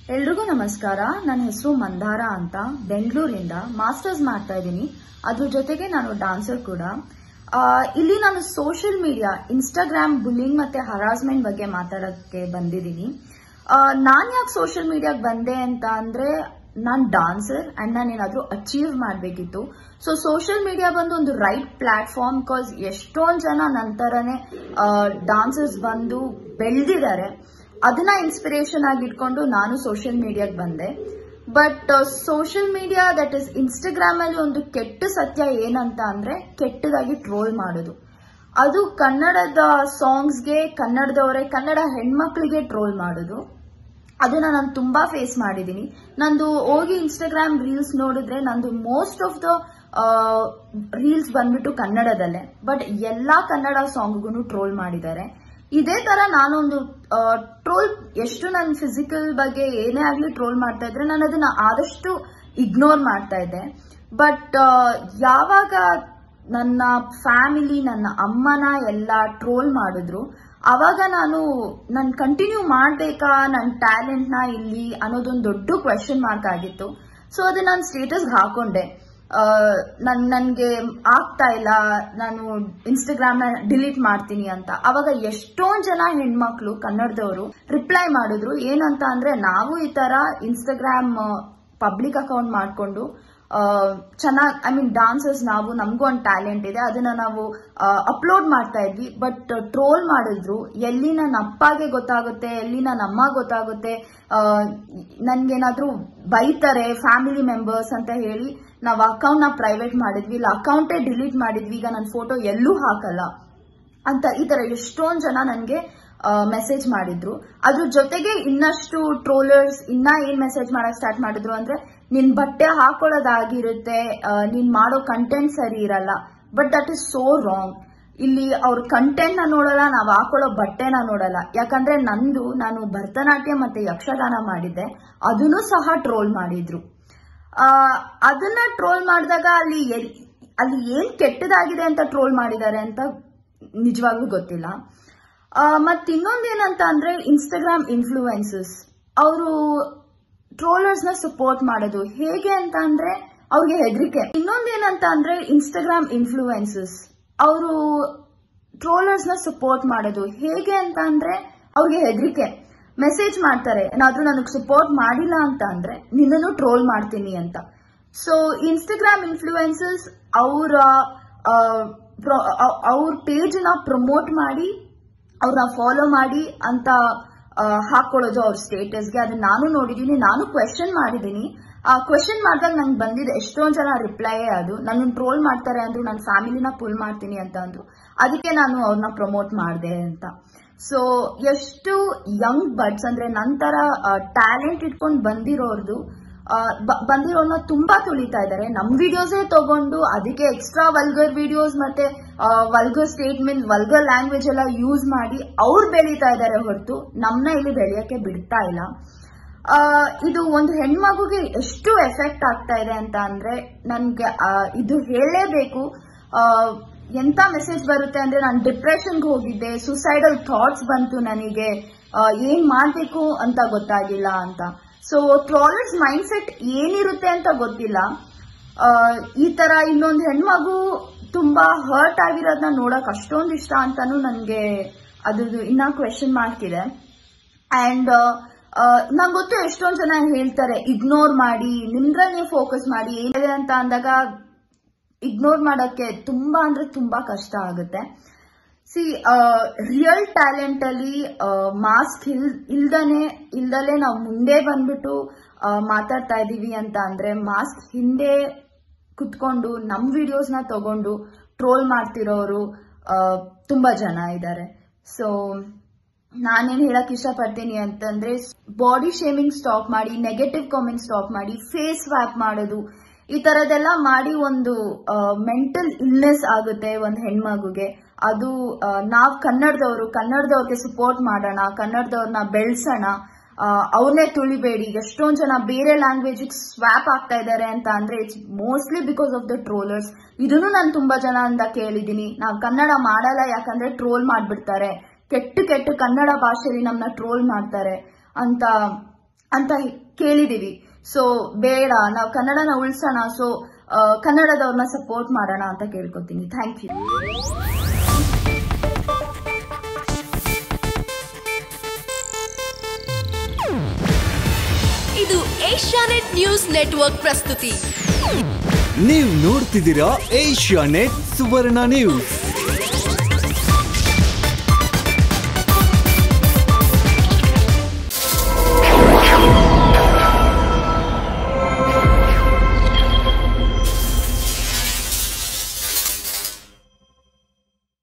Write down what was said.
ಎಲ್ರಿಗೂ ನಮಸ್ಕಾರ ನನ್ನ ಹೆಸರು ಮಂದಾರ ಅಂತ ಬೆಂಗಳೂರಿಂದ ಮಾಸ್ಟರ್ಸ್ ಮಾಡ್ತಾ ಇದ್ದೀನಿ ಅದ್ರ ಜೊತೆಗೆ ನಾನು ಡಾನ್ಸರ್ ಕೂಡ ಆ, ಇಲ್ಲಿ ನಾನು ಸೋಷಿಯಲ್ ಮೀಡಿಯಾ ಇನ್ಸ್ಟಾಗ್ರಾಮ್ ಬುಲ್ಲಿಂಗ್ ಮತ್ತೆ ಹರಾಸ್ಮೆಂಟ್ ಬಗ್ಗೆ ಮಾತಾಡಕ್ಕೆ ಬಂದಿದ್ದೀನಿ ನಾನು ಯಾಕೆ ಸೋಷಿಯಲ್ ಮೀಡಿಯಾಗೆ ಬಂದೆ ಅಂತ ಅಂದ್ರೆ ನಾನು ಡಾನ್ಸರ್ ಅಂಡ್ ನಾನು ಏನಾದರೂ ಅಚೀವ್ ಮಾಡಬೇಕಿತ್ತು ಸೊ ಸೋಷಿಯಲ್ ಮೀಡಿಯಾ ಬಂದು ಒಂದು ರೈಟ್ ಪ್ಲಾಟ್ಫಾರ್ಮ್ ಬಿಕಾಸ್ ಎಷ್ಟೊಂದು ಜನ ನಂತರನೇ ಡಾನ್ಸರ್ಸ್ ಬಂದು ಬೆಳೆದಿದ್ದಾರೆ ಅದನ್ನ ಇನ್ಸ್ಪಿರೇಷನ್ ಆಗಿ ಇಟ್ಕೊಂಡು ನಾನು ಸೋಷಿಯಲ್ ಮೀಡಿಯಾಗೆ ಬಂದೆ but social media that is Instagram ಅಲ್ಲಿ ಒಂದು ಕೆಟ್ಟ ಸತ್ಯ ಏನಂತ ಅಂದ್ರೆ ಕೆಟ್ಟದಾಗಿ ಟ್ರೋಲ್ ಮಾಡೋದು ಅದು ಕನ್ನಡದ ಸಾಂಗ್ಸ್ಗೆ ಕನ್ನಡದವರೇ ಕನ್ನಡ ಹೆಣ್ಮಕ್ಳಿಗೆ ಟ್ರೋಲ್ ಮಾಡೋದು ಅದನ್ನ ನಾನು ತುಂಬಾ ಫೇಸ್ ಮಾಡಿದ್ದೀನಿ ನಂದು ಹೋಗಿ ಇನ್ಸ್ಟಾಗ್ರಾಮ್ ರೀಲ್ಸ್ ನೋಡಿದ್ರೆ ನಂದು ಮೋಸ್ಟ್ ಆಫ್ ದ ರೀಲ್ಸ್ ಬಂದ್ಬಿಟ್ಟು ಕನ್ನಡದಲ್ಲೇ ಬಟ್ ಎಲ್ಲಾ ಕನ್ನಡ ಸಾಂಗ್ಗೂ ಟ್ರೋಲ್ ಮಾಡಿದ್ದಾರೆ ಇದೇ ತರ ನಾನೊಂದು ಟ್ರೋಲ್ ಎಷ್ಟು ನನ್ನ ಫಿಸಿಕಲ್ ಬಗ್ಗೆ ಏನೇ ಆಗ್ಲಿ ಟ್ರೋಲ್ ಮಾಡ್ತಾ ಇದ್ರೆ ನಾನು ಅದನ್ನ ಆದಷ್ಟು ಇಗ್ನೋರ್ ಮಾಡ್ತಾ ಇದ್ದೆ ಬಟ್ ಯಾವಾಗ ನನ್ನ ಫ್ಯಾಮಿಲಿ ನನ್ನ ಅಮ್ಮನ ಎಲ್ಲ ಟ್ರೋಲ್ ಮಾಡಿದ್ರು ಅವಾಗ ನಾನು ನಾನು ಕಂಟಿನ್ಯೂ ಮಾಡಬೇಕಾ ನನ್ನ ಟ್ಯಾಲೆಂಟ್ನ ಇಲ್ಲಿ ಅನ್ನೋದೊಂದು ದೊಡ್ಡ ಕ್ವೆಶನ್ ಮಾರ್ಕ್ ಆಗಿತ್ತು ಸೊ ಅದನ್ನ ನಾನು ಸ್ಟೇಟಸ್ಗೆ ಹಾಕೊಂಡೆ ನನ್ ನನಗೆ ಆಗ್ತಾ ಇಲ್ಲ ನಾನು ಇನ್ಸ್ಟಾಗ್ರಾಮ್ನ ಡಿಲೀಟ್ ಮಾಡ್ತೀನಿ ಅಂತ ಅವಾಗ ಎಷ್ಟೊಂದ್ ಜನ ಹೆಣ್ಮಕ್ಳು ಕನ್ನಡದವರು ರಿಪ್ಲೈ ಮಾಡಿದ್ರು ಏನಂತ ಅಂದ್ರೆ ನಾವು ಈ ತರ ಇನ್ಸ್ಟಾಗ್ರಾಮ್ ಪಬ್ಲಿಕ್ ಅಕೌಂಟ್ ಮಾಡ್ಕೊಂಡು ಚೆನ್ನಾಗಿ ಐ ಮೀನ್ ಡಾನ್ಸರ್ಸ್ ನಾವು ನಮಗೂ ಒಂದು ಟ್ಯಾಲೆಂಟ್ ಇದೆ ಅದನ್ನ ನಾವು ಅಪ್ಲೋಡ್ ಮಾಡ್ತಾ ಇದ್ವಿ ಬಟ್ ಟ್ರೋಲ್ ಮಾಡಿದ್ರು ಎಲ್ಲಿ ನನ್ನ ಅಪ್ಪಗೆ ಗೊತ್ತಾಗುತ್ತೆ ಎಲ್ಲಿ ನನ್ನ ಅಮ್ಮ ಗೊತ್ತಾಗುತ್ತೆ ನನ್ಗೇನಾದ್ರೂ ಬೈತಾರೆ ಫ್ಯಾಮಿಲಿ ಮೆಂಬರ್ಸ್ ಅಂತ ಹೇಳಿ ನಾವು ಅಕೌಂಟ್ ನ ಪ್ರೈವೇಟ್ ಮಾಡಿದ್ವಿ ಇಲ್ಲ ಅಕೌಂಟೇ ಡಿಲೀಟ್ ಮಾಡಿದ್ವಿ ಈಗ ನನ್ನ ಫೋಟೋ ಎಲ್ಲೂ ಹಾಕಲ್ಲ ಅಂತ ಈ ತರ ಎಷ್ಟೊಂದ್ ಜನ ನನಗೆ ಮೆಸೇಜ್ ಮಾಡಿದ್ರು ಅದ್ರ ಜೊತೆಗೆ ಇನ್ನಷ್ಟು ಟ್ರೋಲರ್ಸ್ ಇನ್ನ ಏನ್ ಮೆಸೇಜ್ ಮಾಡಕ್ ಸ್ಟಾರ್ಟ್ ಮಾಡಿದ್ರು ಅಂದ್ರೆ ನಿನ್ ಬಟ್ಟೆ ಹಾಕೊಳ್ಳೋದಾಗಿರುತ್ತೆ ಆ, ನೀನ್ ಮಾಡೋ ಕಂಟೆಂಟ್ ಸರಿ ಇರಲ್ಲ but that is so wrong ಇಲ್ಲಿ ಅವ್ರ ಕಂಟೆಂಟ್ ನ ನೋಡಲ್ಲ ನಾವ್ ಹಾಕೊಳ್ಳೋ ಬಟ್ಟೆನ ನೋಡಲ್ಲ ಯಾಕಂದ್ರೆ ನಂದು ನಾನು ಭರತನಾಟ್ಯ ಮತ್ತೆ ಯಕ್ಷಗಾನ ಮಾಡಿದ್ದೆ ಅದನ್ನು ಸಹ ಟ್ರೋಲ್ ಮಾಡಿದ್ರು ಆ, ಅದನ್ನ ಟ್ರೋಲ್ ಮಾಡಿದಾಗ ಅಲ್ಲಿ ಎಲ್- ಅಲ್ಲಿ ಏನ್ ಕೆಟ್ಟದಾಗಿದೆ ಅಂತ ಟ್ರೋಲ್ ಮಾಡಿದ್ದಾರೆ ಅಂತ ನಿಜವಾಗ್ಲೂ ಗೊತ್ತಿಲ್ಲ ಮತ್ ಇನ್ನೊಂದೇನಂತ ಅಂದ್ರೆ ಇನ್ಸ್ಟಾಗ್ರಾಮ್ ಇನ್ಫ್ಲೂಯೆನ್ಸಸ್ ಅವರು ಟ್ರೋಲರ್ಸ್ ನ ಸಪೋರ್ಟ್ ಮಾಡೋದು ಹೇಗೆ ಅಂತ ಅಂದ್ರೆ ಅವ್ರಿಗೆ ಹೆದರಿಕೆ ಇನ್ನೊಂದೇನಂತ ಅಂದ್ರೆ ಇನ್ಸ್ಟಾಗ್ರಾಮ್ ಇನ್ಫ್ಲೂಯೆನ್ಸಸ್ ಅವರು ಟ್ರೋಲರ್ಸ್ ನ ಸಪೋರ್ಟ್ ಮಾಡೋದು ಹೇಗೆ ಅಂತ ಅಂದ್ರೆ ಅವ್ರಿಗೆ ಹೆದರಿಕೆ ಮೆಸೇಜ್ ಮಾಡ್ತಾರೆ ಏನಾದ್ರೂ ನನಗೆ ಸಪೋರ್ಟ್ ಮಾಡಿಲ್ಲ ಅಂತ ಅಂದ್ರೆ ನಿನ್ನನ್ನು ಟ್ರೋಲ್ ಮಾಡ್ತೀನಿ ಅಂತ ಸೊ ಇನ್ಸ್ಟಾಗ್ರಾಮ್ ಇನ್ಫ್ಲೂಯೆನ್ಸಸ್ ಅವರ ಅವ್ರ ಪೇಜ್ ನ ಪ್ರಮೋಟ್ ಮಾಡಿ ಅವ್ರನ್ನ ಫಾಲೋ ಮಾಡಿ ಅಂತ ಆ, ಹಾಕೊಳ್ಳೋದು ಅವ್ರ ಸ್ಟೇಟಸ್ಗೆ ಅದನ್ನ ನಾನು ನೋಡಿದೀನಿ ನಾನು ಕ್ವೆಶನ್ ಮಾಡಿದ್ದೀನಿ ಆ ಕ್ವೆಶನ್ ಮಾಡಿದಾಗ ನಂಗೆ ಬಂದಿದೆ ಎಷ್ಟೊಂದ್ ಜನ ರಿಪ್ಲೈಯೇ ಅದು ನನ್ನ ಟ್ರೋಲ್ ಮಾಡ್ತಾರೆ ಅಂದ್ರು ನನ್ನ ಫ್ಯಾಮಿಲಿನ ಪುಲ್ ಮಾಡ್ತೀನಿ ಅಂತ ಅಂದ್ರು ಅದಕ್ಕೆ ನಾನು ಅವ್ರನ್ನ ಪ್ರಮೋಟ್ ಮಾಡಿದೆ ಅಂತ ಸೊ ಎಷ್ಟು ಯಂಗ್ ಬಡ್ಸ್ ಅಂದ್ರೆ ನಂತರ ಟ್ಯಾಲೆಂಟ್ ಇಟ್ಕೊಂಡು ಬಂದಿರೋರ್ದು ಆ, ಬ- ಬಂದಿರೋರ್ನ ತುಂಬಾ ತುಳಿತಾ ಇದ್ದಾರೆ ನಮ್ ವಿಡಿಯೋಸೇ ತಗೊಂಡು ಅದಕ್ಕೆ ಎಕ್ಸ್ಟ್ರಾ ವಲ್ಗರ್ ವಿಡಿಯೋಸ್ ಮತ್ತೆ ವಲ್ಗರ್ ಸ್ಟೇಟ್ಮೆಂಟ್ ವಲ್ಗರ್ ಲ್ಯಾಂಗ್ವೇಜ್ ಎಲ್ಲ ಯೂಸ್ ಮಾಡಿ ಅವ್ರು ಬೆಳೀತಾ ಇದ್ದಾರೆ ಹೊರತು ನಮ್ನ ಇಲ್ಲಿ ಬೆಳೆಯಕ್ಕೆ ಬಿಡ್ತಾ ಇಲ್ಲ ಆ, ಇದು ಒಂದು ಹೆಣ್ಮಗುಗೆ ಎಷ್ಟು ಎಫೆಕ್ಟ್ ಆಗ್ತಾ ಇದೆ ಅಂತ ಅಂದ್ರೆ ನನ್ಗೆ ಆ, ಇದು ಹೇಳಲೇಬೇಕು ಆ, ಎಂತ ಮೆಸೇಜ್ ಬರುತ್ತೆ ಅಂದ್ರೆ ನಾನು ಡಿಪ್ರೆಷನ್ಗೆ ಹೋಗಿದ್ದೆ ಸುಸೈಡಲ್ ಥಾಟ್ಸ್ ಬಂತು ನನಗೆ ಆ, ಏನ್ ಮಾಡ್ಬೇಕು ಅಂತ ಗೊತ್ತಾಗಿಲ್ಲ ಅಂತ ಸೊ ಟ್ರಾಲರ್ಸ್ ಮೈಂಡ್ ಸೆಟ್ ಏನಿರುತ್ತೆ ಅಂತ ಗೊತ್ತಿಲ್ಲ ಆ, ಈ ತರ ಇನ್ನೊಂದು ಹೆಣ್ಮಗು ತುಂಬಾ ಹರ್ಟ್ ಆಗಿರೋದನ್ನ ನೋಡಕ್ ಅಷ್ಟೊಂದು ಇಷ್ಟ ಅಂತಾನು ನನ್ಗೆ ಅದು ಇನ್ನ ಕ್ವೆಶನ್ ಮಾರ್ಕ್ ಇದೆ ಅಂಡ್ ನಂಗೆ ಗೊತ್ತು ಎಷ್ಟೊಂದ್ ಜನ ಹೇಳ್ತಾರೆ ಇಗ್ನೋರ್ ಮಾಡಿ ನಿಮ್ದ್ರಲ್ಲಿ ಫೋಕಸ್ ಮಾಡಿ ಏನಿದೆ ಅಂತ ಅಂದಾಗ ಇಗ್ನೋರ್ ಮಾಡಕ್ಕೆ ತುಂಬಾ ಅಂದ್ರೆ ತುಂಬಾ ಕಷ್ಟ ಆಗುತ್ತೆ ಸಿ ರಿಯಲ್ ಟ್ಯಾಲೆಂಟ್ ಅಲ್ಲಿ ಮಾಸ್ಕ್ ಇಲ್ ಇಲ್ದನೆ ಇಲ್ದಲೆ ನಾವು ಮುಂದೆ ಬಂದ್ಬಿಟ್ಟು ಆ, ಮಾತಾಡ್ತಾ ಇದೀವಿ ಅಂತ ಅಂದ್ರೆ ಮಾಸ್ಕ್ ಹಿಂದೆ ಕುತ್ಕೊಂಡು ನಮ್ ವಿಡಿಯೋಸ್ನ ತಗೊಂಡು ಟ್ರೋಲ್ ಮಾಡ್ತಿರೋರು ಆ, ತುಂಬಾ ಜನ ಇದ್ದಾರೆ ಸೊ ನಾನೇನ್ ಹೇಳಕ್ ಇಷ್ಟಪಡ್ತೀನಿ ಅಂತಂದ್ರೆ ಬಾಡಿ ಶೇಮಿಂಗ್ ಸ್ಟಾಪ್ ಮಾಡಿ ನೆಗೆಟಿವ್ ಕಾಮೆಂಟ್ ಸ್ಟಾಪ್ ಮಾಡಿ ಫೇಸ್ ವ್ಯಾಪ್ ಮಾಡೋದು ಈ ತರದೆಲ್ಲ ಮಾಡಿ ಒಂದು ಮೆಂಟಲ್ ಇಲ್ನೆಸ್ ಆಗುತ್ತೆ ಒಂದು ಹೆಣ್ಮಗುಗೆ ಅದು ಆ, ನಾವ್ ಕನ್ನಡದವರು ಕನ್ನಡದವ್ರಿಗೆ ಸಪೋರ್ಟ್ ಮಾಡೋಣ ಕನ್ನಡದವ್ರನ್ನ ಬೆಳೆಸೋಣ ಅವ್ರನ್ನೇ ತುಳಿಬೇಡಿ ಎಷ್ಟೊಂದ್ ಜನ ಬೇರೆ ಲ್ಯಾಂಗ್ವೇಜ್ ಸ್ವ್ಯಾಪ್ ಆಗ್ತಾ ಇದ್ದಾರೆ ಅಂತ ಅಂದ್ರೆ it's mostly because of the trollers ಇದನ್ನು ನಾನು ತುಂಬಾ ಜನ ಅಂತ ಕೇಳಿದೀನಿ ನಾವ್ ಕನ್ನಡ ಮಾಡಲ್ಲ ಯಾಕಂದ್ರೆ ಟ್ರೋಲ್ ಮಾಡ್ಬಿಡ್ತಾರೆ ಕೆಟ್ಟ ಕೆಟ್ಟ ಕನ್ನಡ ಭಾಷೆಯಲ್ಲಿ ನಮ್ಮನ್ನ ಟ್ರೋಲ್ ಮಾಡ್ತಾರೆ ಅಂತ ಅಂತ ಕೇಳಿದೀವಿ ಸೊ ಬೇಡ ನಾವು ಕನ್ನಡನ ಉಳಿಸೋಣ ಸೊ ಕನ್ನಡದವ್ರನ್ನ ಸಪೋರ್ಟ್ ಮಾಡೋಣ ಅಂತ ಕೇಳ್ಕೊತೀನಿ ಥ್ಯಾಂಕ್ ಯು ಇದು ಏಷ್ಯಾನೆಟ್ ನ್ಯೂಸ್ ನೆಟ್ವರ್ಕ್ ಪ್ರಸ್ತುತಿ ನೀವು ನೋಡ್ತಿದ್ದೀರಾ ಏಷ್ಯಾ ನೆಟ್ ಸುವರ್ಣ ನ್ಯೂಸ್